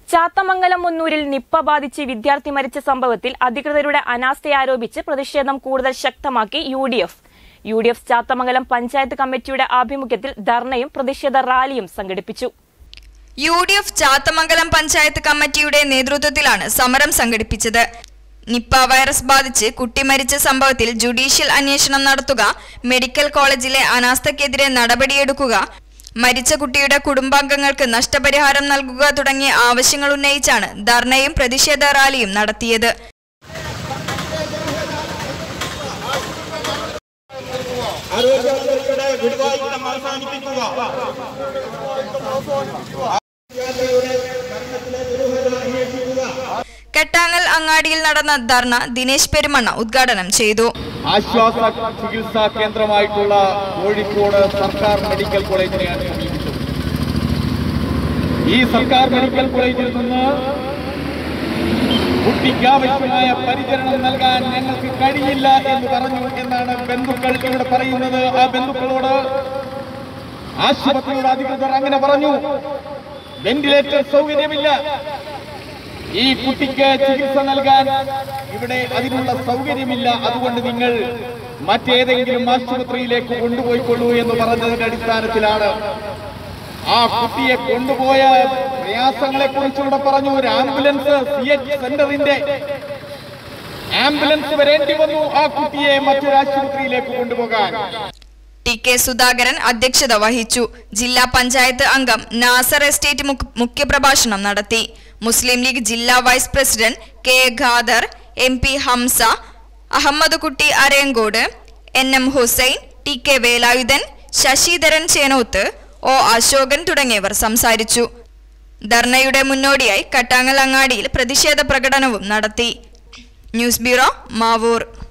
Chathamangalam മുന്നൂരിൽ Nipah ബാധിച്ച് വിദ്യാർത്ഥി മരിച്ച സംഭവത്തിൽ അധികൃതരുടെ അനാസ്ഥയാരോപിച്ച് പ്രതിഷേധം കൂടുതൽ ശക്തമാക്കി U D F U D F Chathamangalam panchayat കമ്മിറ്റിയുടെ ആഭിമുഖ്യത്തിൽ ധർണയും പ്രതിഷേധ റാലിയും സംഘടിപ്പിച്ചു U D F Chathamangalam panchayat കമ്മിറ്റിയുടെ നേതൃത്വത്തിലാണ് സമരം സംഘടിപ്പിച്ചത് നിപ്പ വൈറസ് ബാധിച്ച് കുട്ടി മരിച്ച സംഭവത്തിൽ ജുഡീഷ്യൽ അന്വേഷണം നടത്തുക മെഡിക്കൽ കോളേജിലെ അനാസ്ഥയ്ക്കെതിരെ നടപടിയെടുക്കുക മരിച്ച കുട്ടിയുടെ കുടുംബാംഗങ്ങൾക്ക് നഷ്ടപരിഹാരം നൽകുക തുടങ്ങിയ ആവശ്യങ്ങൾ ഉന്നയിച്ചാണ് ധർണയും പ്രതിഷേധ റാലിയും നടത്തിയത് ആരോഗ്യവർക്കരുടെ വിടുവായുധം അവസാനിപ്പിക്കുക വിദ്യാർത്ഥിയുടെ മരണത്തിലെ ദുരൂഹത അന്വേഷിക്കുക കെട്ടാങ്ങൽ അങ്ങാടിയിൽ നടന്ന ധർണ ദിനേശ് പെരുമണ്ണ ഉദ്ഘാടനം ചെയ്തു ആശ്വാസ ചികിത്സാ കേന്ദ്രമായിട്ടുള്ള കോഴിക്കോട് സർക്കാർ മെഡിക്കൽ കോളേജിനെയാണ് സമീപിച്ചത് ഈ സർക്കാർ മെഡിക്കൽ കോളേജിൽ നിന്ന് കുട്ടിക്ക് ആവശ്യമായ പരിചരണം നൽകാൻ ഞങ്ങൾക്ക് കഴിയില്ല എന്ന് പറഞ്ഞു എന്നാണ് ബന്ധുക്കൾ ഇവിടെ പറയുന്നത് ആ ബന്ധുക്കളോട് ആശുപത്രിയുടെ അധികൃതർ അങ്ങനെ പറഞ്ഞു വെന്റിലേറ്റർ സൗകര്യമില്ല ഈ കുട്ടിക്ക് ചികിത്സ നൽകാൻ ഇവിടെ അതിനുള്ള സൗകര്യമില്ല അതുകൊണ്ട് നിങ്ങൾ മറ്റേതെങ്കിലും ആശുപത്രിയിലേക്ക് കൊണ്ടുപോയിക്കൊള്ളൂ എന്ന് പറഞ്ഞതിന്റെ അടിസ്ഥാനത്തിലാണ് ആ കുട്ടിയെ കൊണ്ടുപോയ പ്രയാസങ്ങളെ കുറിച്ചുകൂടെ പറഞ്ഞു ഒരു ആംബുലൻസ് സി എച്ച് സെന്ററിന്റെ ആംബുലൻസ് വരേണ്ടി വന്നു ആ കുട്ടിയെ മറ്റൊരു ആശുപത്രിയിലേക്ക് കൊണ്ടുപോകാൻ ടി കെ സുധാകരൻ അധ്യക്ഷത വഹിച്ചു ജില്ലാ പഞ്ചായത്ത് അംഗം നാസർ എസ്റ്റേറ്റ് മുഖ്- മുഖ്യപ്രഭാഷണം നടത്തി മുസ്ലിം ലീഗ് ജില്ലാ vice president K Khader M P Hamsa Ahammed Kutty Arayankode N M Hussain T K Velayudhan Sasidharan Chenoth O Ashokan തുടങ്ങിയവർ സംസാരിച്ചു ധർണയുടെ മുന്നോടിയായി കട്ടാങ്ങൽ അങ്ങാടിയിൽ പ്രതിഷേധ പ്രകടനവും നടത്തി ന്യൂസ് ബ്യൂറോ മാവൂർ